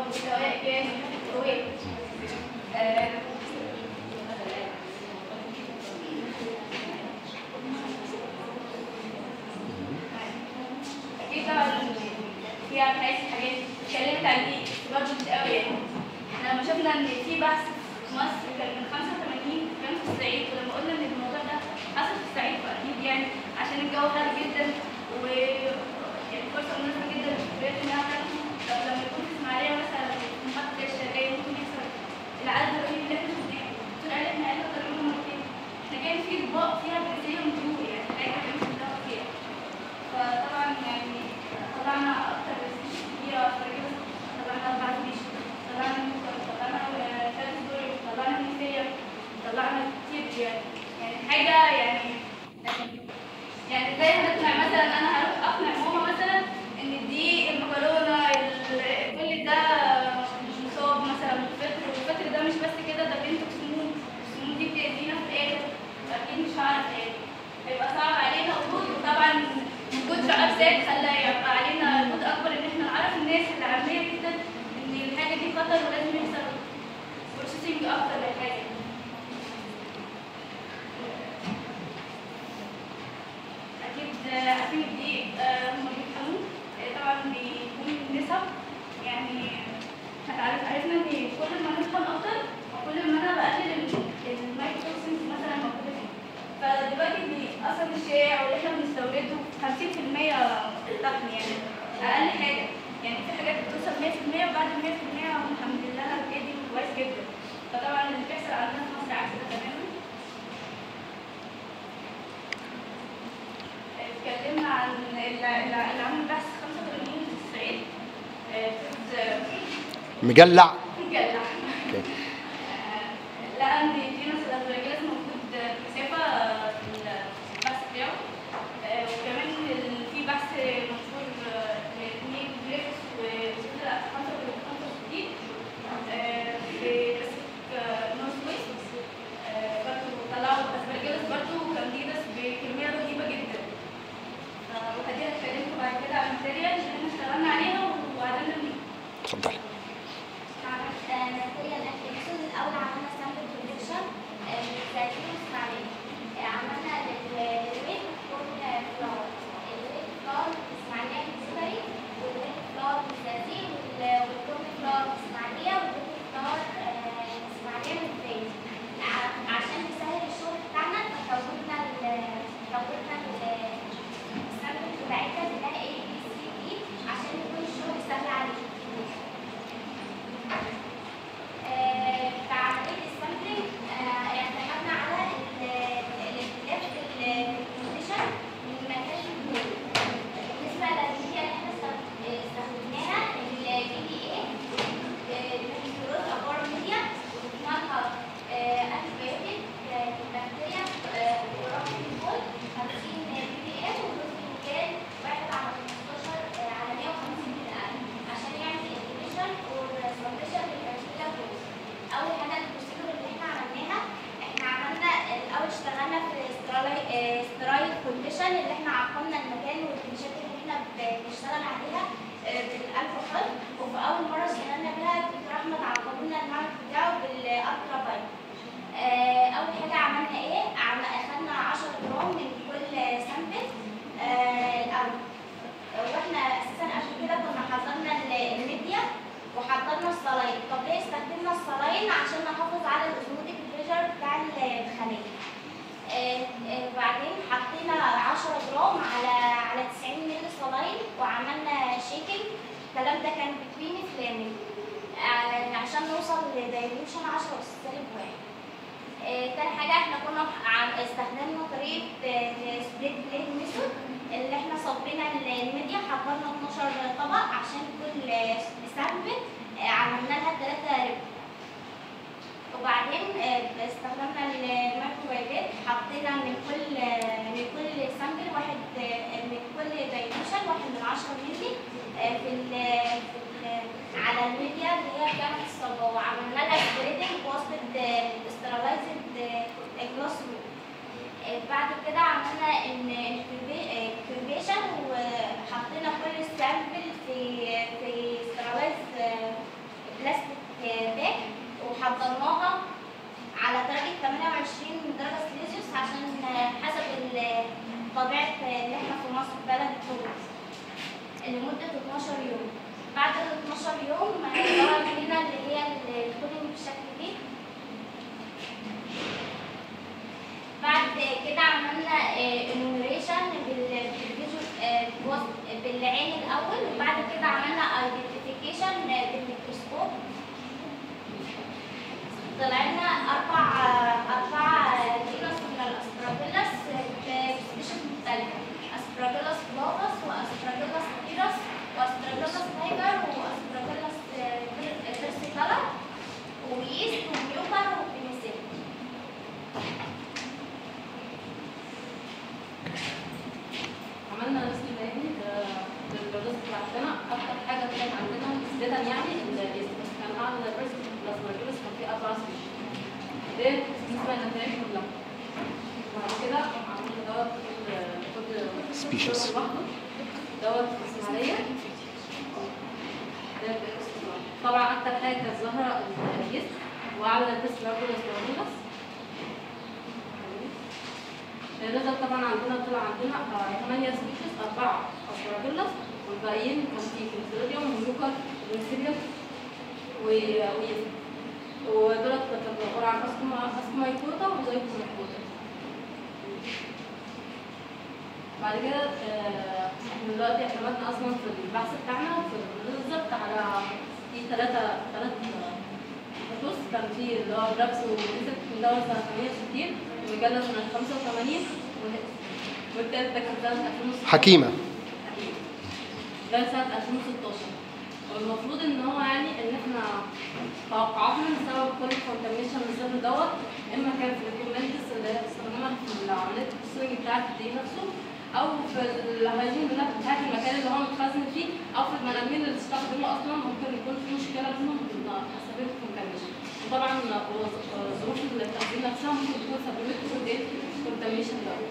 والزوايا كام وين آه، اكيد طبعا فيها حاجات حاجات اتكلمت عن دي برضه كتير قوي يعني احنا لما شفنا ان في بحث في مصر كان من 85 كان في الصعيد ولما قلنا ان الموضوع ده حصل في الصعيد فاكيد يعني عشان الجو حر جدا و يعني فرصه مناسبه جدا للبنات انها تعرف طب لما يكون في اسماعيليه مثلا في محطه الشرقيه ممكن يحصل العدد الرهيب اللي احنا شفناه دول قال احنا قلنا تقريبا مرتين احنا كان في اطباق فيها بنزين طيور يعني حاجه مش بنلاقيها فيها فطبعا يعني طلعنا اكتر سبيش كتيره فرجل طلعنا اربع سبيش طلعنا ممكن طلعنا ثلاث دور طلعنا نسيه طلعنا كتير يعني يعني حاجه يعني يعني زي ما نطلع مثلا انا هروح اقنع ماما مثلا ان دي المكرونه ال- كل ده مصاب مثلا بالفطر والفطر ده مش بس كده ده بينتج سموم السموم دي بتأذينا في الاخر فاكيد مش هعرف يعني هيبقى صعب علينا وجود وطبعا من كتر ابسات خلى يبقى علينا جهد اكبر ان احنا نعرف الناس العاميه جدا ان الحاجه دي خطر ولازم يحصل بروسيسنج اكتر للحاجه اكيد عارفين دي هم بيفهموا طبعا بيكون نسب يعني هتعرف عرفنا ان كل ما نفهم اكتر وكل ما انا بقلل المايكروسينز مثلا موجوده فيه فدلوقتي اللي اصلا الشائع واللي احنا بنستورده 50% طحن يعني اقل حاجه يعني في حاجات بتوصل 100% وبعد ال 100% الحمد لله الحاجات دي كويس جدا فطبعا اللي بيحصل عندنا في مصر عكس ده تماما اتكلمنا عن اللي اللي عمل بحث 85 في الصعيد آه، في مجلع مجلع اوكي لقى ان فينوس الاسبرجيلس موجود كثافه في البحث بتاعه آه، وكمان ال- في بحث مشهور آه، لنيل جريفس وسيدة 65 آه، في باسيفيك نورث ويست آه، برضه طلعوا اسبرجيلس برضه كانديدس بكميه رهيبه جدا ف- وهدي هتكلمكم بعد كده عن الماتيريال اللي احنا اشتغلنا عليها وعدلنا منها اتفضلي نتيجة الأبليكيشن الأول عملنا سامبل بريدكشن للزيتون الإسماعيلية عملنا للويت كل فلاور الويت فلاور الإسماعيلية السكري والويت فلاور الزيتون والكورن فلاور الإسماعيلية والويت فلاور الإسماعيلية من الفيز عشان نسهل الشغل بتاعنا فكوننا ال- كوننا ال- السامبل بتاعتنا بتاعها A B C D عشان يكون الشغل سهل علينا آه، في عملية السامبلينج آه، اعتمدنا على ال- الاختلاف في ال- في الكونديشن من مكان للجول. بالنسبة للميديا اللي احنا استخد- استخدمناها البي دي اي البكتيريوز أبار ميديا واسمها انتيبيوتيك للبكتيريا ورقم الجول 50 بي دي اي ودوز كان واحد على 15 آه، على 150 بالأقل عشان يعمل انتيبيشن والسبمشن للبكتيريا جوز. اول حاجه البروسيدور اللي احنا عملناها احنا عملنا الاول اشتغلنا في سترايل كونديشن اللي احنا عقمنا المكان والكليشات اللي احنا ب- بنشتغل عليها آه، بالالكحول وفي اول مره اشتغلنا بيها دكتور احمد عقم لنا المعمل بتاعه بالالترا فايل آه، اول حاجه عملنا ايه عم- اخدنا 10 جرام من كل سامبل آه، الاول واحنا اساسا قبل كده كنا حضرنا ال- الميديا وحضرنا الصلاين طب ليه استخدمنا الصلاين عشان نحافظ على الاوزموتيك بريشر بتاع ال- الخليه آه، آه، بعدين حطينا 10 جرام على على 90 مللي صلاين وعملنا شيكنج الكلام ده كان بتوين فلامينج عشان نوصل لدايلوشن 10 أس سالب واحد آه، تاني حاجة احنا كنا عم استخدمنا طريقة سبليت بليد ميثود اللي احنا صبينا الميديا حضرنا 12 طبق عشان كل سامبل آه، عملنا لها ثلاثة ريب وبعدين آه، استخدمنا الميكروويفات حطينا من كل آه، من كل سامبل واحد آه، من كل دايلوشن واحد من 10 مللي آه، في ال في ال على الميديا اللي هي كانت الصبا وعملنا لها سبريدنج بواسطة استرالايزد جلاس روم بعد كده عملنا انكوبيشن وحطينا كل سامبل في في سترالايز ثلاث دوز لمدة 12 يوم بعد ال 12 يوم ظهر لنا اللي هي الكولينج بالشكل دي بعد كده عملنا انوميريشن بالعين الاول وبعد كده عملنا ايدنتيفيكيشن بالميكروسكوب طلع لنا اربع اربع جينوس من الاسبراجيلاس بسبيشيز مختلفه اسبراجيلاس فلوفس واسبراجيلاس تيرس واسبراجيلاس تايجر واسبراجيلاس فيرسيكالا ويست وميوكر وبنسين عملنا رسم بياني للجلوس بتاعتنا اكتر حاجه طلعت عندنا نسبتا يعني اليست بس كان اعلى الريسك الاسبرجلوس كان فيه اربع سبيشيز ده بالنسبه للنتائج كلها وبعد كده عملنا دوت كل كل Species. دور لوحده دوت اسماعيليه ده بالاستثمار. طبعا اكتر حاجه كانت ظاهره اليست واعلى الريسك برضه الاسبرجلوس الريزلت طبعا عندنا طلع عندنا 8 سبيشيز أربعة أسبراجيلاس والباقيين كان في كونسيليوم ويوكر وميسيليوم ويزن ودولت كانوا عبارة عن أسكوما أسكومايكوتا وزيكومايكوتا بعد كده آه، احنا دلوقتي اعتمدنا اصلا في البحث بتاعنا في الريزلت على في ثلاثة ثلاث خطوط كان في اللي هو درابس وريزلت من دولة سنة 68 ومجلة سنة 85 والتالت ده كان سنة 2016 حكيمة ده سنة 2016 والمفروض ان هو يعني ان احنا توقعاتنا بسبب كل الكونتاميشن السر دوت اما كان في الكومنتس اللي هي استخدمها في العمليات التصوير بتاعت الدي نفسه او في الهيجين بتاعت بتاعت المكان اللي هو متخزن فيه او في المناميل اللي استخدموه اصلا ممكن يكون في مشكله منهم سبب الكونتاميشن وطبعا ظروف التخزين نفسها ممكن تكون سببت كل الكونتاميشن دوت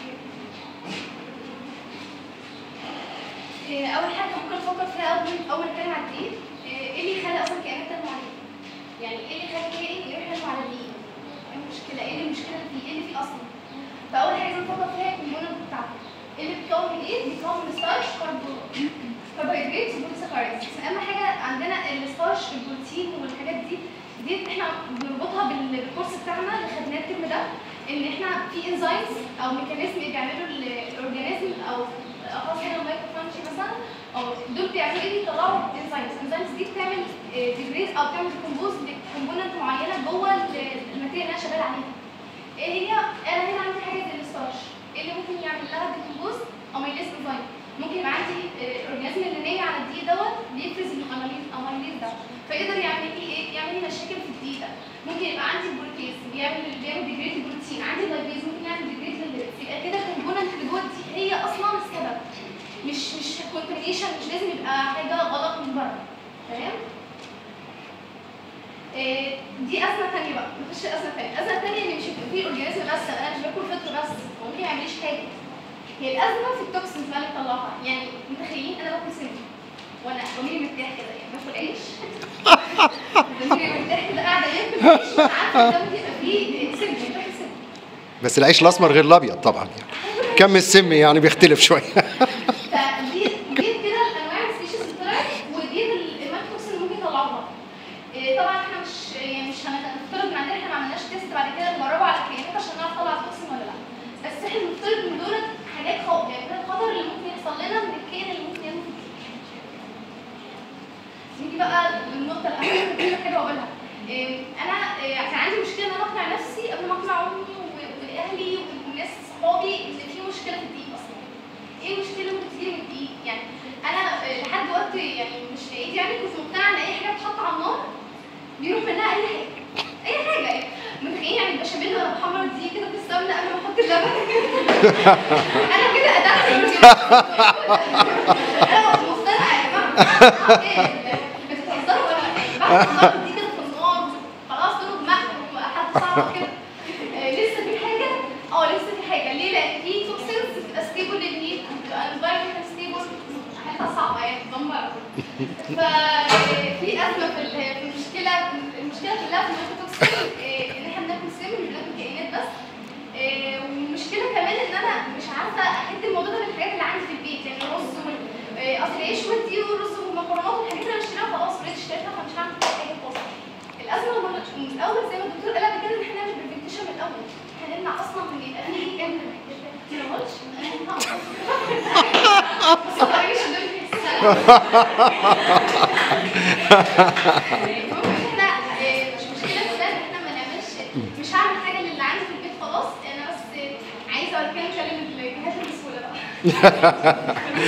إيه، اول حاجه ممكن افكر فيها اول اول ما اتكلم عن الدقيق إيه إيه اللي يخلي اصلا كائنات تنمو عليه يعني ايه اللي يخلي كائن يروح ينمو على الدقيق ايه المشكله ايه اللي المشكله فيه ايه اللي فيه اصلا فاول حاجه لازم نفكر فيها الكومبوننت بتاعته ايه اللي بيتكون من ايه بيتكون من ستارش كربون كربوهيدرات وبوليساكرايدز اهم حاجه عندنا الستارش البروتين والحاجات دي دي احنا بنربطها بال- بالكورس بتاعنا اللي خدناه الترم ده ان احنا في انزيمز او ميكانيزم بيعملوا ال- الاورجانيزم او خاص هنا المايكرو فانكشن مثلا او دول بيعملوا ايه بيطلعوا انزيمز الانزيمز دي بتعمل ديجريد او بتعمل كومبوز لكومبوننت معينه جوه ال- الماتيريال اللي انا شغال عليها ايه هي انا هنا عندي حاجه زي الستارش ايه اللي ممكن يعمل لها ديكومبوز اميليز انزيم ممكن يبقى عندي آه، الاورجانيزم اللي ناجي على الدقيق دوت بيفرز الاميليز اميليز ده فيقدر يعمل لي ايه يعمل لي مشاكل في الدقيق ده ممكن يبقى عندي البروتيز بيعمل بيعمل ديجريد البروتين عندي اللايبيز ممكن يعمل ديجريد للليبس يبقى كده الكومبوننت اللي جوه الدقيق هي اصلا السبب مش مش كونتامينيشن مش لازم يبقى حاجه غلط من بره تمام إيه، دي ازمه ثانيه بقى نخش ازمه ثانيه الازمه الثانيه ان مش هيبقى في اورجانيزم بس انا مش باكل فطر بس ممكن ما يعمليش حاجه هي الازمه في التوكسينز بقى اللي بطلعها يعني متخيلين انا باكل سم وانا ضميري مرتاح كده يعني باكل عيش ضميري مرتاح كده قاعده باكل عيش وانا عارفه ان ده ممكن يبقى فيه سم يعني باكل سم بس العيش الأسمر غير الأبيض طبعا يعني كم السم يعني بيختلف شوية فدي دي كده انواع السبيشيز اللي طلعت ودي الماكروكس اللي ممكن يطلعوها إيه، طبعا احنا مش يعني مش هنفترض ان عندنا احنا ما عملناش تيست بعد كده نجربه على الكائنات عشان نعرف نطلع التوكسين ولا لا بس احنا بنفترض ان دول حاجات خطر يعني ده الخطر اللي ممكن يحصل لنا من الكائن اللي ممكن ينمو فيه نيجي بقى للنقطه الاهم كل حاجه اقولها إيه، انا إيه، كان عندي مشكله ان انا اقنع نفسي قبل ما اقنع امي و- واهلي والناس صحابي ان في مشكله في الدقيق اصلا ايه المشكله اللي ممكن تجيلي من الدقيق يعني انا آه، لحد وقت يعني مش بعيد يعني كنت مقتنعه ان اي حاجه بتتحط على النار بيروح منها اي حاجه اي حاجه يعني متخيلين يعني البشاميل وانا بحمر الدقيق كده في السمنه قبل ما احط اللبن انا كده ادخل انا مش مقتنعه يا جماعه إيه، بتهزروا ولا إيه؟ بعد ما حمرت الدقيق كده في النار خلاص دول دماغهم حد صعب كده آه، لسه في حاجه اه لسه في حاجه ليه لان في توكسينز بتبقى ستيبل للهيت بتبقى انفايرمنت ستيبل حاجه صعبه يعني تدمر ففي ازمه في ال- في المشكله المشكله كلها في الميكروتوكسين آه، ان احنا بناكل سم مش بناكل كائنات بس آه، والمشكله كمان ان انا مش عارفه احد الموضوع ده من الحاجات اللي عندي في البيت يعني الرز وال- آه، اصل العيش ودي والرز والمكرونات والحاجات اللي انا اشتريها خلاص اوريدي اشتريتها فمش هعمل فيها حاجه خالص الازمه لما من الاول زي ما الدكتور قال قبل كده ان احنا نعمل برزنتيشن من الاول احنا نمنع اصلا من يبقى فيه كام انت ما قلتش بس ما تعيش دول في السنه المهم احنا آه، مش مشكله في ده ان احنا ما نعملش مش هعمل حاجه للي عندي في البيت خلاص انا بس عايزه اوريكم نكلم الجهاز بسهوله بقى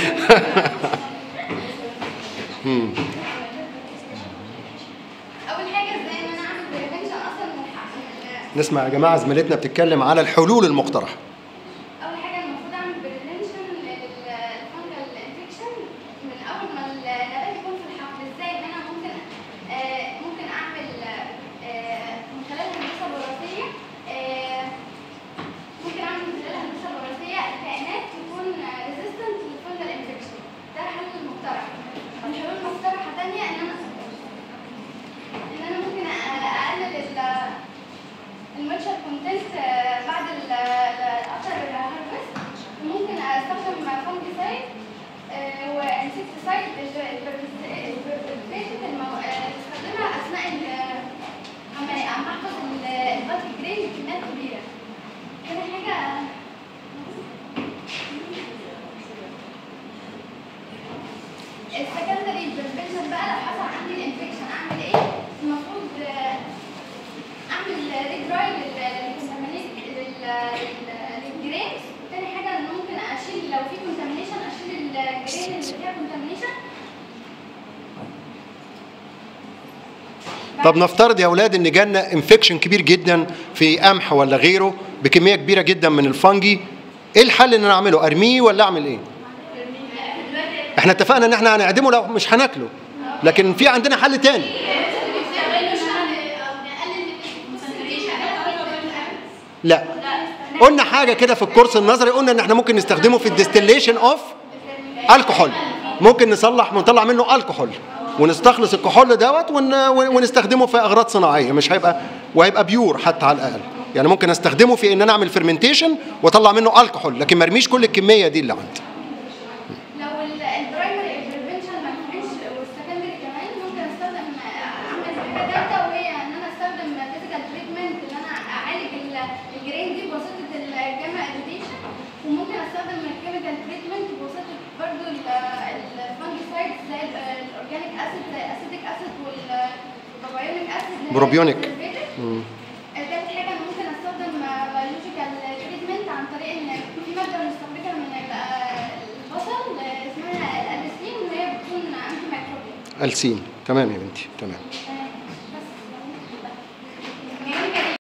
مم. اول حاجه ازاي ان انا اعمل بريفنشن اصلا من الح- نسمع يا جماعه زميلتنا بتتكلم على الحلول المقترحه اول حاجه المفروض اعمل بريفنشن للفانجل انفكشن من اول ما النبات يكون في الحقل ازاي ان انا ممكن آه، ممكن اعمل آه، من خلال الهندسه الوراثيه آه، ممكن اعمل من خلال الهندسه الوراثيه كائنات تكون ريزيستنت للفانجل انفكشن ده الحل المقترح الحلول المقترحه ثانيه ان انا ان انا ممكن أ- اقلل ال- الماتشر كونتنت بعد الافتر هارفست ممكن استخدم فانجيسايد وانسكتسايد استخدمها اثناء ال- اما اما احفظ الباتري جرين بكميات كبيره تاني حاجه السكندري بريفنشن بقى لو حصل عندي الانفكشن اعمل ايه؟ المفروض آه، اعمل ريد راي للجرينز تاني حاجه ان ممكن اشيل لو في كونتامينيشن اشيل الجرين اللي فيها كونتامينيشن طب نفترض يا اولاد ان جالنا انفكشن كبير جدا في قمح ولا غيره بكميه كبيره جدا من الفنجي ايه الحل ان انا اعمله ارميه ولا اعمل ايه احنا اتفقنا ان احنا هنعدمه لو مش هناكله لكن في عندنا حل تاني لا قلنا حاجه كده في الكورس النظري قلنا ان احنا ممكن نستخدمه في الديستليشن اوف الكحول ممكن نصلح ونطلع منه الكحول ونستخلص الكحول دوت ون... ونستخدمه في اغراض صناعيه مش هيبقى وهيبقى بيور حتى على الاقل يعني ممكن استخدمه في ان انا اعمل فيرمنتيشن واطلع منه الكحول لكن ما ارميش كل الكميه دي اللي عندي لو البرايمري بريفنشن ما نفعش والسكندري كمان ممكن استخدم اعمل حاجه ثالثه وهي ان انا استخدم فيزيكال تريتمنت ان انا اعالج ال- الجرين دي بواسطه الجاما اديتيشن وممكن استخدم الكيميكال تريتمنت بواسطه برضه الفانجيسايد زي الاورجانيك اسيد زي الاسيتيك اسيد والبروبيونيك اسيد بروبيونيك. مم. تالت حاجه أنا ممكن استخدم بيولوجيكال تريتمنت عن طريق ان في ماده بنستخرجها من ال- البصل اسمها الاليسين وهي بتكون انتي ميكروبيال السين تمام يا بنتي تمام آه،